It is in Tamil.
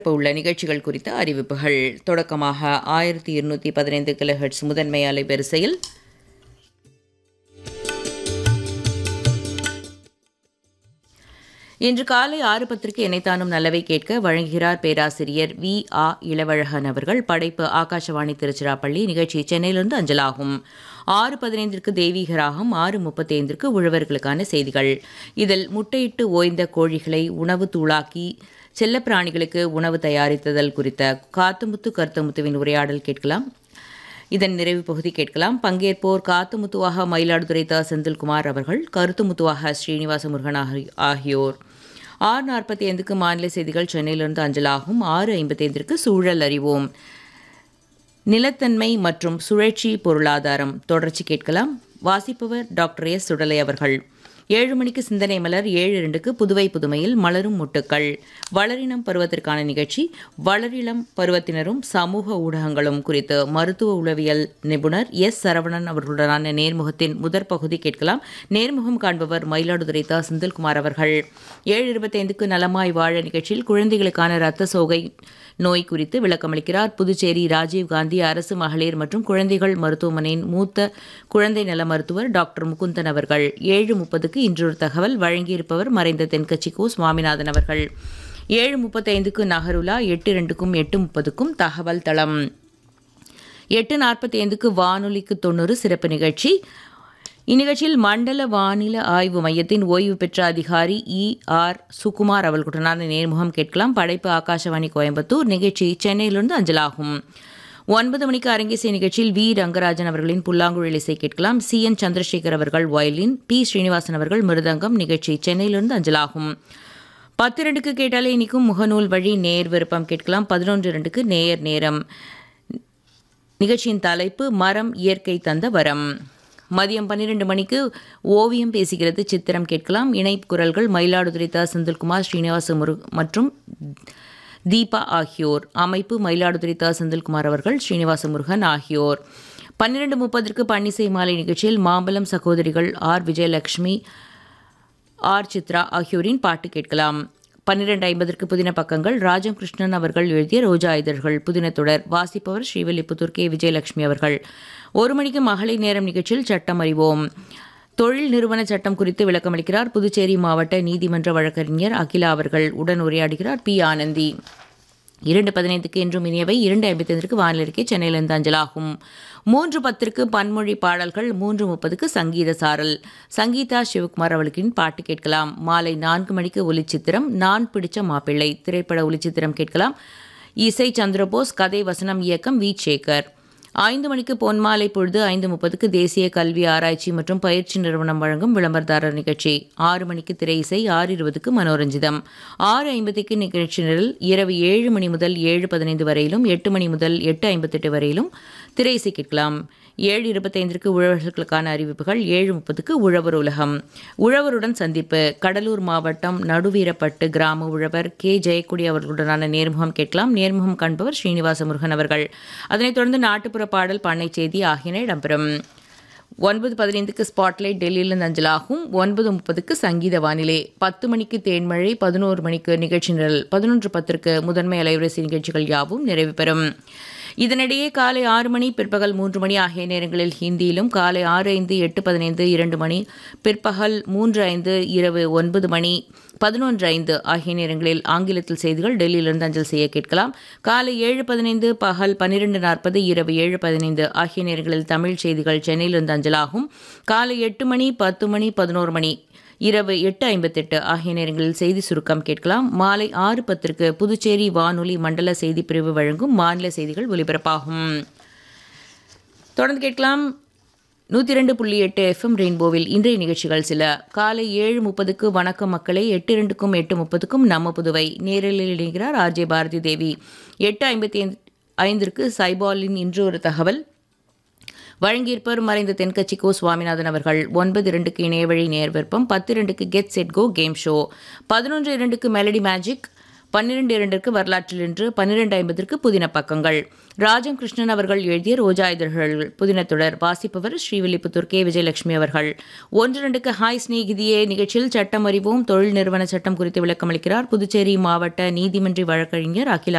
இப்போ உள்ள நிகழ்ச்சிகள் குறித்த அறிவிப்புகள் தொடக்கமாக ஆயிரத்தி இருநூற்றி பதினைந்து கிலோஹெர்ட்ஸ் முதன்மை அலைவரிசையில் இன்று காலை ஆறு பத்திற்கு இணைத்தானும் நல்லவை கேட்க வழங்குகிறார் பேராசிரியர் வி ஆ இளவழகன் அவர்கள் படைப்பு ஆகாஷவாணி திருச்சிராப்பள்ளி நிகழ்ச்சி சென்னையிலிருந்து அஞ்சலாகும் ஆறு பதினைந்திற்கு தெய்வீகராகும் ஆறு முப்பத்தைந்திற்கு உழவர்களுக்கான செய்திகள் இதில் முட்டையிட்டு ஓய்ந்த கோழிகளை உணவு தூளாக்கி செல்லப்பிராணிகளுக்கு உணவு தயாரித்தல் குறித்த காத்துமுத்து கருத்தமுத்துவின் உரையாடல் கேட்கலாம் இதன் நிறைவு பகுதி கேட்கலாம் பங்கேற்போர் காத்துமுத்துவாக மயிலாடுதுறை த செந்தில்குமார் அவர்கள் கருத்துமுத்துவாக ஸ்ரீனிவாச முருகன் ஆகி- ஆகியோர் ஆறு நாற்பத்தி ஐந்துக்கு மாநில செய்திகள் சென்னையிலிருந்து அஞ்சலாகும் ஆறு ஐம்பத்தைந்திற்கு சூழல் அறிவோம் நிலத்தன்மை மற்றும் சுழற்சி பொருளாதாரம் தொடர்ச்சி கேட்கலாம் வாசிப்பவர் டாக்டர் எஸ் சுடலை அவர்கள் ஏழு மணிக்கு சிந்தனை மலர் ஏழு இரண்டுக்கு புதுவை புதுமையில் மலரும் முட்டுக்கள் வளரினம் பருவத்திற்கான நிகழ்ச்சி வளரிளம் பருவத்தினரும் சமூக ஊடகங்களும் குறித்து மருத்துவ உளவியல் நிபுணர் எஸ் சரவணன் அவர்களுடனான நேர்முகத்தின் முதற் பகுதி கேட்கலாம் நேர்முகம் காண்பவர் மயிலாடுதுறை தா செந்தில்குமார் அவர்கள் ஏழு இருபத்தைந்துக்கு நலமாய் வாழ நிகழ்ச்சியில் குழந்தைகளுக்கான இரத்த சோகை நோய் குறித்து விளக்கமளிக்கிறார் புதுச்சேரி ராஜீவ்காந்தி அரசு மகளிர் மற்றும் குழந்தைகள் மருத்துவமனையின் மூத்த குழந்தை நல மருத்துவர் டாக்டர் முகுந்தன் அவர்கள் ஏழு முப்பதுக்கு இன்றொரு தகவல் வழங்கியிருப்பவர் மறைந்த தென்கட்சி கோ சுவாமிநாதன் அவர்கள் ஏழு முப்பத்தைந்துக்கு நகருலா எட்டு ரெண்டுக்கும் எட்டு முப்பதுக்கும் தகவல் தளம் எட்டு நாற்பத்தி ஐந்துக்கு வானொலிக்கு தொண்ணூறு சிறப்பு நிகழ்ச்சி இந்நிகழ்ச்சியில் மண்டல வானிலை ஆய்வு மையத்தின் ஓய்வு பெற்ற அதிகாரி இ ஆர் சுகுமார் அவர்களுடனான நேர்முகம் கேட்கலாம் படைப்பு ஆகாஷவாணி கோயம்புத்தூர் நிகழ்ச்சி சென்னையிலிருந்து அஞ்சலாகும் ஒன்பது மணிக்கு அரங்கேசிய நிகழ்ச்சியில் வி ரங்கராஜன் அவர்களின் புல்லாங்குழல் இசை கேட்கலாம் சி என் சந்திரசேகர் அவர்கள் வயலின் பி ஸ்ரீனிவாசன் அவர்கள் மிருதங்கம் நிகழ்ச்சி சென்னையிலிருந்து அஞ்சலாகும் பத்து ரெண்டுக்கு கேட்டாலே இனிக்கும் முகநூல் வழி நேர் விருப்பம் கேட்கலாம் பதினொன்று ரெண்டுக்கு நேர் நேரம் நிகழ்ச்சியின் தலைப்பு மரம் இயற்கை தந்த வரம் மதியம் பன்னிரண்டு மணிக்கு ஓவியம் பேசுகிறது சித்திரம் கேட்கலாம் இணை குரல்கள் மயிலாடுதுறை த செந்தில்குமார் ஸ்ரீனிவாச முரு மற்றும் தீபா ஆகியோர் அமைப்பு மயிலாடுதுறை த செந்தில்குமார் அவர்கள் ஸ்ரீனிவாச முருகன் ஆகியோர் பன்னிரண்டு முப்பதற்கு பன்னிசை மாலை நிகழ்ச்சியில் மாம்பலம் சகோதரிகள் ஆர் விஜயலட்சுமி ஆர் சித்ரா ஆகியோரின் பாட்டு கேட்கலாம் பன்னிரண்டு ஐம்பதற்கு புதின பக்கங்கள் ராஜம் கிருஷ்ணன் அவர்கள் எழுதிய ரோஜா இதழ்கள் புதின தொடர் வாசிப்பவர் ஸ்ரீவில்லிபுத்தூர் கே விஜயலட்சுமி அவர்கள் ஒரு மணிக்கு மகளிர் நேரம் நிகழ்ச்சியில் சட்டம் அறிவோம் தொழில் நிறுவன சட்டம் குறித்து விளக்கமளிக்கிறார் புதுச்சேரி மாவட்ட நீதிமன்ற வழக்கறிஞர் அகிலா அவர்கள் உடன் உரையாடுகிறார் பி ஆனந்தி இரண்டு பதினைந்துக்கு என்றும் இனியவை இரண்டு ஐம்பத்தைந்திற்கு வானிலிருக்கே சென்னையிலிருந்து அஞ்சலாகும் மூன்று பத்திற்கு பன்மொழி பாடல்கள் மூன்று முப்பதுக்கு சங்கீத சாரல் சங்கீதா சிவகுமார் அவளுக்கின் பாட்டு கேட்கலாம் மாலை நான்கு மணிக்கு ஒலிச்சித்திரம் நான் பிடிச்ச மாப்பிள்ளை திரைப்பட ஒலிச்சித்திரம் கேட்கலாம் இசை சந்திரபோஸ் கதை வசனம் இயக்கம் வி சேகர் ஐந்து மணிக்கு பொன்மாலை பொழுது ஐந்து முப்பதுக்கு தேசிய கல்வி ஆராய்ச்சி மற்றும் பயிற்சி நிறுவனம் வழங்கும் விளம்பரதாரர் நிகழ்ச்சி ஆறு மணிக்கு திரை இசை ஆறு இருபதுக்கு மனோரஞ்சிதம் ஆறு ஐம்பதுக்கு நிகழ்ச்சி நிரல் இரவு ஏழு மணி முதல் ஏழு பதினைந்து வரையிலும் எட்டு மணி முதல் எட்டு ஐம்பத்தெட்டு வரையிலும் திரை இசை கேட்கலாம் ஏழு இருபத்தைந்திற்கு உழவர்களுக்கான அறிவிப்புகள் ஏழு முப்பதுக்கு உழவர் உலகம் உழவருடன் சந்திப்பு கடலூர் மாவட்டம் நடுவீரப்பட்டு கிராம உழவர் கே ஜெயக்குடி அவர்களுடனான நேர்முகம் கேட்கலாம் நேர்முகம் காண்பவர் ஸ்ரீனிவாச முருகன் அவர்கள் அதனைத் தொடர்ந்து நாட்டுப்புற பாடல் பண்ணை செய்தி ஆகியன இடம்பெறும் ஒன்பது பதினைந்துக்கு ஸ்பாட்லைட் டெல்லியிலிருந்து அஞ்சலாகும் ஒன்பது முப்பதுக்கு சங்கீத வானிலை பத்து மணிக்கு தேன்மழை பதினோரு மணிக்கு நிகழ்ச்சி நிரல் பதினொன்று பத்திற்கு முதன்மை அலைவரிசை நிகழ்ச்சிகள் யாவும் நிறைவு பெறும் இதனிடையே காலை ஆறு மணி பிற்பகல் மூன்று மணி ஆகிய நேரங்களில் ஹிந்தியிலும் காலை ஆறு ஐந்து எட்டு பதினைந்து இரண்டு மணி பிற்பகல் மூன்று ஐந்து இரவு ஒன்பது மணி பதினொன்று ஐந்து ஆகிய நேரங்களில் ஆங்கிலத்தில் செய்திகள் டெல்லியிலிருந்து அஞ்சல் செய்ய கேட்கலாம் காலை ஏழு பதினைந்து பகல் பன்னிரெண்டு நாற்பது இரவு ஏழு பதினைந்து ஆகிய நேரங்களில் தமிழ் செய்திகள் சென்னையிலிருந்து அஞ்சலாகும் காலை எட்டு மணி பத்து மணி பதினோரு மணி இரவு எட்டு ஐம்பத்தெட்டு ஆகிய நேரங்களில் செய்தி சுருக்கம் கேட்கலாம் மாலை ஆறு பத்திற்கு புதுச்சேரி வானொலி மண்டல செய்தி பிரிவு வழங்கும் மாநில செய்திகள் ஒலிபரப்பாகும் தொடர்ந்து கேட்கலாம் நூற்றி ரெண்டு புள்ளி எட்டு எஃப்எம் ரெயின்போவில் இன்றைய நிகழ்ச்சிகள் சில காலை ஏழு முப்பதுக்கு வணக்கம் மக்களை எட்டு ரெண்டுக்கும் எட்டு முப்பதுக்கும் நம்ம புதுவை நேரில் இணைகிறார் ஆர்ஜே பாரதி தேவி எட்டு ஐம்பத்தி ஐந்திற்கு சைபாலின் இன்று ஒரு தகவல் வழங்கியிருப்பவர் மறைந்த தென்கட்சி கோ சுவாமிநாதன் அவர்கள் ஒன்பது இரண்டுக்கு இணையவழி நேர் விருப்பம் பத்து இரண்டுக்கு get set go game show பதினொன்று இரண்டுக்கு மெலடி மேஜிக் பன்னிரண்டு இரண்டிற்கு வரலாற்றில் இன்று பன்னிரண்டு ஐம்பதற்கு புதின பக்கங்கள் ராஜம் கிருஷ்ணன் அவர்கள் எழுதிய ரோஜா இதழ்கள் புதினத்தொடர் வாசிப்பவர் ஸ்ரீவில்லிபுத்தூர் கே விஜயலட்சுமி அவர்கள் ஒன்று ரெண்டுக்கு ஹாய் ஸ்நேகிதியே நிகழ்ச்சியில் சட்டம் அறிவோம் தொழில் நிறுவன சட்டம் குறித்து விளக்கமளிக்கிறார் புதுச்சேரி மாவட்ட நீதிமன்ற வழக்கறிஞர் அகிலா